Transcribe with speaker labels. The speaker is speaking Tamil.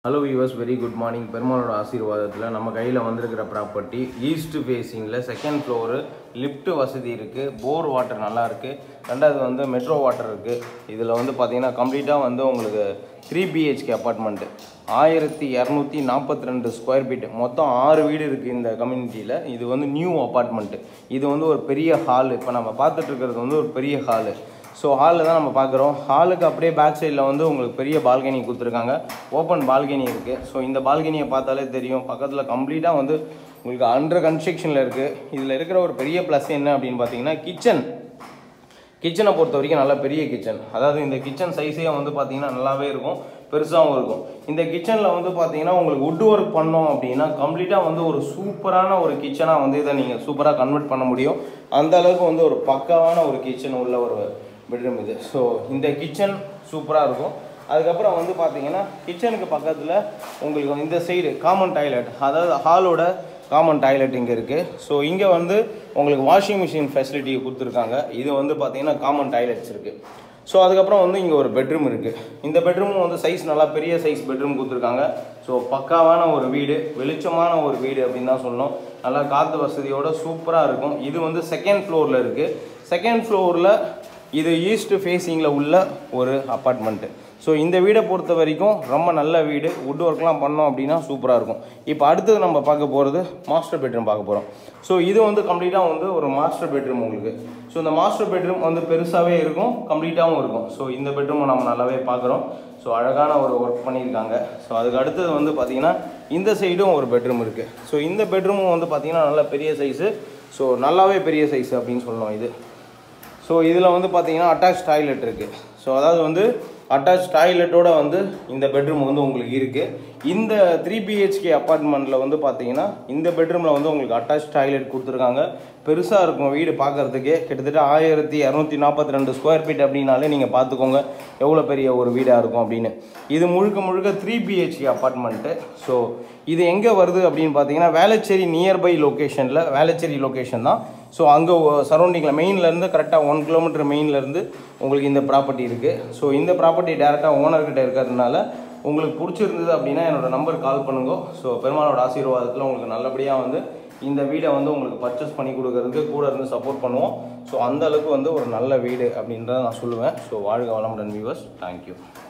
Speaker 1: hello viewers very good morning பெருமாளோட ஆசீர்வாதத்தில் நம்ம கையில் வந்திருக்கிற ப்ராப்பர்ட்டி ஈஸ்ட் ஃபேஸிங்கில் செகண்ட் ஃப்ளோரு லிஃப்ட் வசதி இருக்குது போர் வாட்டர் நல்லா இருக்குது ரெண்டாவது வந்து மெட்ரோ வாட்டர் இருக்குது இதில் வந்து பார்த்தீங்கன்னா கம்ப்ளீட்டாக வந்து உங்களுக்கு த்ரீ பிஹெச்கே அப்பார்ட்மெண்ட்டு ஆயிரத்தி இரநூத்தி நாற்பத்தி ரெண்டு ஸ்கொயர் ஃபீட் மொத்தம் ஆறு வீடு இருக்குது இந்த கம்யூனிட்டியில் இது வந்து நியூ அப்பார்ட்மெண்ட்டு இது வந்து ஒரு பெரிய ஹால் இப்போ நம்ம பார்த்துட்டு இருக்கிறது வந்து ஒரு பெரிய ஹாலு ஸோ ஹாலில் தான் நம்ம பார்க்குறோம் ஹாலுக்கு அப்படியே பேக் சைடில் வந்து உங்களுக்கு பெரிய பால்கனி கொடுத்துருக்காங்க ஓப்பன் பால்கனி இருக்குது ஸோ இந்த பால்கனியை பார்த்தாலே தெரியும் பக்கத்தில் கம்ப்ளீட்டாக வந்து உங்களுக்கு அண்டர் கன்ஸ்ட்ரக்ஷனில் இருக்குது இதில் இருக்கிற ஒரு பெரிய ப்ளஸ் என்ன அப்படின்னு பார்த்தீங்கன்னா கிச்சன் கிச்சனை பொறுத்த வரைக்கும் நல்ல பெரிய கிச்சன் அதாவது இந்த கிச்சன் சைஸே வந்து பார்த்தீங்கன்னா நல்லாவே இருக்கும் பெருசாகவும் இருக்கும் இந்த கிச்சனில் வந்து பார்த்தீங்கன்னா உங்களுக்கு வுட் ஒர்க் பண்ணோம் அப்படின்னா கம்ப்ளீட்டாக வந்து ஒரு சூப்பரான ஒரு கிச்சனாக வந்து இதை நீங்கள் சூப்பராக கன்வெர்ட் பண்ண முடியும் அந்த அளவுக்கு வந்து ஒரு பக்காவான ஒரு கிச்சன் உள்ள ஒரு பெட்ரூம் இது ஸோ இந்த கிச்சன் சூப்பராக இருக்கும் அதுக்கப்புறம் வந்து பார்த்தீங்கன்னா கிச்சனுக்கு பக்கத்தில் உங்களுக்கு இந்த சைடு காமன் டாய்லெட் அதாவது ஹாலோட காமன் டாய்லெட் இங்கே இருக்குது ஸோ இங்கே வந்து உங்களுக்கு வாஷிங் மிஷின் ஃபெசிலிட்டி கொடுத்துருக்காங்க இது வந்து பார்த்தீங்கன்னா காமன் டாய்லெட்ஸ் இருக்குது ஸோ அதுக்கப்புறம் வந்து இங்கே ஒரு பெட்ரூம் இருக்குது இந்த பெட்ரூமும் வந்து சைஸ் நல்லா பெரிய சைஸ் பெட்ரூம் கொடுத்துருக்காங்க ஸோ பக்காவான ஒரு வீடு வெளிச்சமான ஒரு வீடு அப்படின்னு தான் சொல்லணும் நல்லா காற்று வசதியோட சூப்பராக இருக்கும் இது வந்து செகண்ட் ஃப்ளோரில் இருக்குது செகண்ட் ஃப்ளோரில் இது ஈஸ்ட் ஃபேஸிங்கில் உள்ள ஒரு அப்பார்ட்மெண்ட்டு ஸோ இந்த வீடை பொறுத்த வரைக்கும் ரொம்ப நல்ல வீடு வுட் ஒர்க்லாம் பண்ணோம் அப்படின்னா சூப்பராக இருக்கும் இப்போ அடுத்தது நம்ம பார்க்க போகிறது மாஸ்டர் பெட்ரூம் பார்க்க போகிறோம் ஸோ இது வந்து கம்ப்ளீட்டாக வந்து ஒரு மாஸ்டர் பெட்ரூம் உங்களுக்கு ஸோ இந்த மாஸ்டர் பெட்ரூம் வந்து பெருசாகவே இருக்கும் கம்ப்ளீட்டாகவும் இருக்கும் ஸோ இந்த பெட்ரூமை நம்ம நல்லாவே பார்க்குறோம் ஸோ அழகான ஒரு ஒர்க் பண்ணியிருக்காங்க ஸோ அதுக்கு அடுத்தது வந்து பார்த்திங்கன்னா இந்த சைடும் ஒரு பெட்ரூம் இருக்குது ஸோ இந்த பெட்ரூமும் வந்து பார்த்திங்கன்னா நல்ல பெரிய சைஸு ஸோ நல்லாவே பெரிய சைஸ் அப்படின்னு சொல்லணும் இது ஸோ இதில் வந்து பார்த்தீங்கன்னா அட்டாச் டாய்லெட் இருக்குது ஸோ அதாவது வந்து அட்டாச் டாய்லெட்டோட வந்து இந்த பெட்ரூம் வந்து உங்களுக்கு இருக்குது இந்த த்ரீ பிஹெச்கே அப்பார்ட்மெண்ட்டில் வந்து பார்த்தீங்கன்னா இந்த பெட்ரூமில் வந்து உங்களுக்கு அட்டாச் டாய்லெட் கொடுத்துருக்காங்க பெருசாக இருக்கும் வீடு பார்க்குறதுக்கே கிட்டத்தட்ட ஆயிரத்தி இரநூத்தி நாற்பத்தி ரெண்டு ஸ்கொயர் ஃபீட் அப்படின்னாலே நீங்கள் பார்த்துக்கோங்க எவ்வளோ பெரிய ஒரு வீடாக இருக்கும் அப்படின்னு இது முழுக்க முழுக்க த்ரீ பிஹெச்கே அப்பார்ட்மெண்ட்டு ஸோ இது எங்கே வருது அப்படின்னு பார்த்தீங்கன்னா வேளச்சேரி நியர்பை லொக்கேஷனில் வேளச்சேரி லொக்கேஷன் தான் ஸோ அங்கே சரௌண்டிங்கில் மெயின்லேருந்து கரெக்டாக ஒன் கிலோமீட்டர் மெயின்லேருந்து உங்களுக்கு இந்த ப்ராப்பர்ட்டி இருக்குது ஸோ இந்த ப்ராப்பர்ட்டி டேரெக்டாக ஓனர்கிட்ட இருக்கிறதுனால உங்களுக்கு பிடிச்சிருந்தது அப்படின்னா என்னோடய நம்பர் கால் பண்ணுங்க ஸோ பெருமாளோட ஆசீர்வாதத்தில் உங்களுக்கு நல்லபடியாக வந்து இந்த வீடை வந்து உங்களுக்கு பர்ச்சேஸ் பண்ணி கொடுக்கறதுக்கு கூட இருந்து சப்போர்ட் பண்ணுவோம் ஸோ அந்த அளவுக்கு வந்து ஒரு நல்ல வீடு அப்படின்றத நான் சொல்லுவேன் ஸோ வாழ்க வளமுடன் வியூவர்ஸ் தேங்க்யூ